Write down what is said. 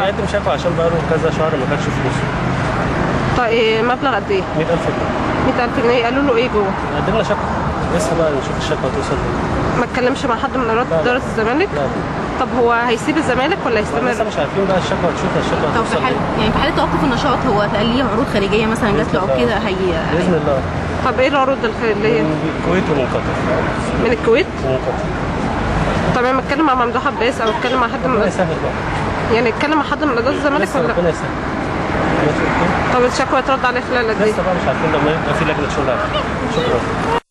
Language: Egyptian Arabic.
بيقدم شكوى عشان بقاله كذا شهر ما خدش فلوسه طيب مبلغ قد ايه 100000 جنيه 100000 جنيه قالوا له ايه جوه قدمنا شكوى لسه بقى نشوف الشكوى توصل ليه ما اتكلمش مع حد من اداره لا. اداره الزمالك لا طب هو هيسيب الزمالك ولا لسه هيستمر مش عارفين بقى الشكوى تشوف الشكوى طب في هتوصل حال ليه يعني في حاله توقف النشاط هو قال ليه عروض خارجيه مثلا جات له او بإذن كده الله. هي باذن الله طب ايه العروض الخيريه من الكويت ومن قطر من الكويت ومن قطر طب انا اتكلم مع ممدوح عباس او اتكلم مع حد من ربنا يسهل بقى يعني اتكلم مع حد من اداره الزمالك لسه ولا لا ربنا يسهل ماشي، أوكي؟ طب الشكوى هترد عليه خلال قد ايه لسه بقى مش عارفين لما يبقى في لجنه شغل عليها. شكرا